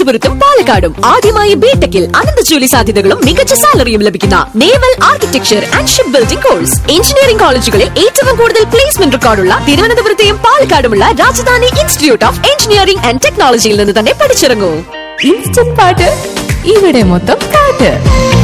തിരുവനന്തപുരത്തും പാലക്കാടും ആദ്യമായി ബിടെക്കിൽ അനന്തജോലി സാധ്യതകളും മികച്ച സാലറിയും ലഭിക്കുന്ന naval architecture and ship building course engineering കോളേജുകളിൽ ഏറ്റവും കൂടുതൽ പ്ലേസ്മെന്റ് റെക്കോർഡുള്ള തിരുവനന്തപുരത്തെയും പാലക്കാടുമുള്ള Rajadhani institute of engineering and ടെക്നോളജിയിൽ നിന്ന് തന്നെ പഠിച്ചിറങ്ങൂ ഇൻസ്റ്റന്റ് പാട്ട് ഇവിടെ മൊത്തം പാട്ട്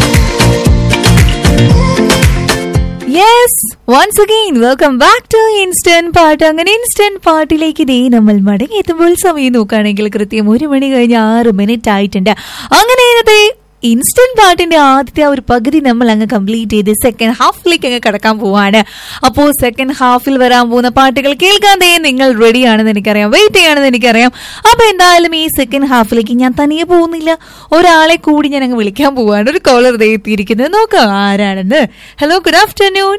yes once again welcome back to instant പാട്ട് അങ്ങനെ ഇൻസ്റ്റന്റ് പാട്ടിലേക്ക് ഇതേ നമ്മൾ മടങ്ങിയെത്തുമ്പോൾ സമയം നോക്കുകയാണെങ്കിൽ കൃത്യം ഒരു മണി കഴിഞ്ഞ് ആറ് മിനിറ്റ് ആയിട്ടുണ്ട് അങ്ങനെ ഇന്നത്തെ ഇൻസ്റ്റന്റ് പാട്ടിന്റെ ആദ്യത്തെ ആ ഒരു പകുതി നമ്മൾ അങ്ങ് കംപ്ലീറ്റ് ചെയ്ത് സെക്കൻഡ് ഹാഫിലേക്ക് അങ്ങ് കടക്കാൻ പോവാണ് അപ്പോൾ സെക്കൻഡ് ഹാഫിൽ വരാൻ പോകുന്ന പാട്ടുകൾ കേൾക്കാൻ ദേ നിങ്ങൾ റെഡി ആണെന്ന് എനിക്കറിയാം വെയിറ്റ് ചെയ്യാണെന്ന് എനിക്കറിയാം അപ്പൊ എന്തായാലും ഈ സെക്കൻഡ് ഹാഫിലേക്ക് ഞാൻ തനിയെ പോകുന്നില്ല ഒരാളെ കൂടി ഞാൻ അങ്ങ് വിളിക്കാൻ പോവാണ് ഒരു കോളർ ദേ എത്തിയിരിക്കുന്നത് നോക്കാം ആരാണെന്ന് hello good afternoon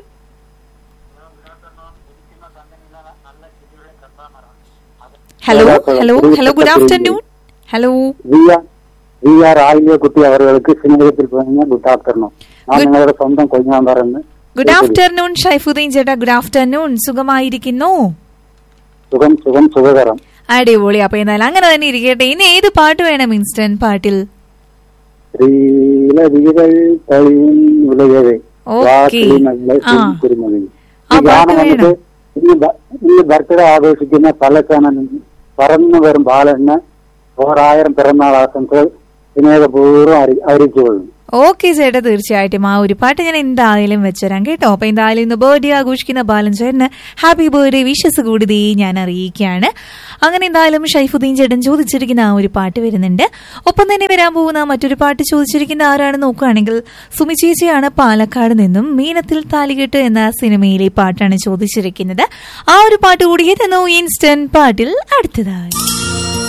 hello hello hello good afternoon hello we are we are ആയില്യക്കുട്ടി അവர்களுக்கு സ്നേഹത്തിൽ പറഞ്ഞ ഗുഡ് ആഫ്റ്റർനൂൺ ഞാൻ നിങ്ങളുടെ സ്വന്തം കൊഞ്ഞാമ്പറന്ന് ഗുഡ് ആഫ്റ്റർനൂൺ ഷൈഫുദ്ദീൻ ചേട്ടാ ഗുഡ് ആഫ്റ്റർനൂൺ സുഖമായിരിക്കുന്നു സുഖം സുഖം സുഖകരം അടിപൊളി അപ്പൊ എന്നാലും അങ്ങനെ തന്നെ ഇരിക്കട്ടെ ഇനി ഏത് പാട്ട് വേണം ഇൻസ്റ്റന്റ് പാട്ടിൽ ശ്രീലതികൾ തളിയും വിളയവേ ഓക്കേ. ആ. കുരുമതി ആ ഈ ഗാനം പാട്ട് വന്നിട്ട് ഇന്ന് ബ- ഇന്ന് ബർത്ത്ഡേ ആഘോഷിക്കുന്ന പലക്കാനൻ പറന്നു വരും ബാലന് ഓരായിരം പിറന്നാൾ ആശംസകൾ സ്നേഹപൂർവ്വം അറി- അറിയിച്ചുകൊള്ളുന്നു ഓക്കെ ചേട്ടാ തീർച്ചയായിട്ടും ആ ഒരു പാട്ട് ഞാൻ എന്തായാലും വെച്ചുതരാം കേട്ടോ അപ്പൊ എന്തായാലും ഇന്ന് ബർത്ത്ഡേ ആഘോഷിക്കുന്ന ബാലൻ ചേട്ടന് ഹാപ്പി ബർത്ത്ഡേ വിഷസ് കൂടി ഞാൻ അറിയിക്കുകയാണ് അങ്ങനെ എന്തായാലും ഷൈഫുദ്ദീൻ ചേട്ടൻ ചോദിച്ചിരിക്കുന്ന ആ ഒരു പാട്ട് വരുന്നുണ്ട് ഒപ്പം തന്നെ വരാൻ പോകുന്ന മറ്റൊരു പാട്ട് ചോദിച്ചിരിക്കുന്ന ആരാണെന്ന് നോക്കുകയാണെങ്കിൽ സുമി ചേച്ചിയാണ് പാലക്കാട് നിന്നും മീനത്തിൽ താലികെട്ട് എന്ന സിനിമയിലെ പാട്ടാണ് ചോദിച്ചിരിക്കുന്നത് ആ ഒരു പാട്ട് കൂടി എത്തുന്നു ഇൻസ്റ്റന്റ് പാട്ടിൽ അടുത്തതായി